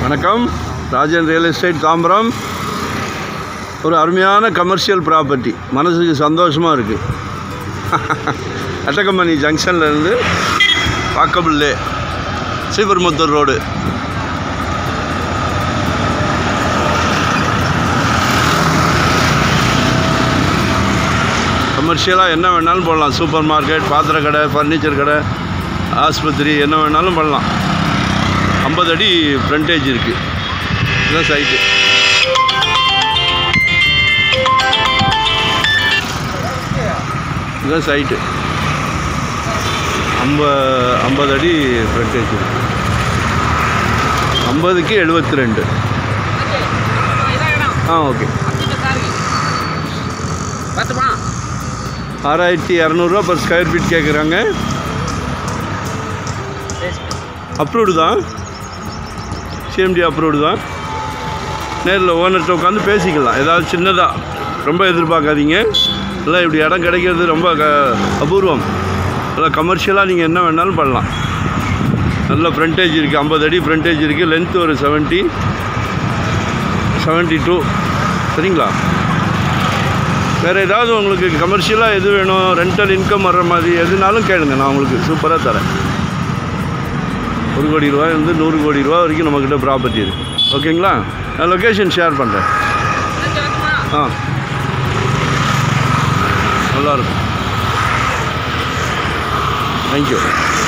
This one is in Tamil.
வணக்கம் ராஜன் ரியல் எஸ்டேட் தாம்பரம் ஒரு அருமையான கமர்ஷியல் ப்ராப்பர்ட்டி மனசுக்கு சந்தோஷமாக இருக்குது அட்டகம்பனி ஜங்ஷன்ல இருந்து வாக்கபிள்லே ஸ்ரீபெரும்புத்தூர் ரோடு கமர்ஷியலாக என்ன வேணாலும் போடலாம் சூப்பர் மார்க்கெட் பாத்திர கடை ஃபர்னிச்சர் கடை ஆஸ்பத்திரி என்ன வேணாலும் பண்ணலாம் ஐம்பது அடி ஃப்ரண்டேஜ் இருக்குது இதுதான் சைட்டு இதுதான் சைட்டு ஐம்ப ஐம்பது அடி ஃப்ரண்டேஜ் இருக்குது ஐம்பதுக்கு எழுபத்தி ரெண்டு ஆ ஓகே பார்த்துப்பா ஆறாயிரத்தி இரநூறுவா பர் ஸ்கொயர் ஃபீட் கேட்குறாங்க அப்ரூவ்டு தான் சிஎம்டி அப்ரூவ்டு தான் நேரில் ஓனர்கிட்ட உட்காந்து பேசிக்கலாம் ஏதாவது சின்னதாக ரொம்ப எதிர்பார்க்காதீங்க எல்லாம் இப்படி இடம் கிடைக்கிறது ரொம்ப க அபூர்வம் எல்லாம் கமர்ஷியலாக நீங்கள் என்ன வேணாலும் பண்ணலாம் நல்ல ஃப்ரண்டேஜ் இருக்குது ஐம்பது அடி ஃப்ரண்டேஜ் இருக்குது லென்த் ஒரு செவன்ட்டி செவன்ட்டி டூ சரிங்களா வேறு ஏதாவது உங்களுக்கு கமர்ஷியலாக எது வேணும் ரெண்டல் இன்கம் வர்ற மாதிரி எதுனாலும் கேளுங்க நான் உங்களுக்கு சூப்பராக தரேன் ஒரு கோடி ரூபாயிலிருந்து நூறு கோடி ரூபா வரைக்கும் நம்மக்கிட்ட ப்ராப்பர்ட்டி இருக்குது ஓகேங்களா நான் லொக்கேஷன் ஷேர் பண்ணுறேன் ஆ நல்லாயிருக்கும் தேங்க்யூ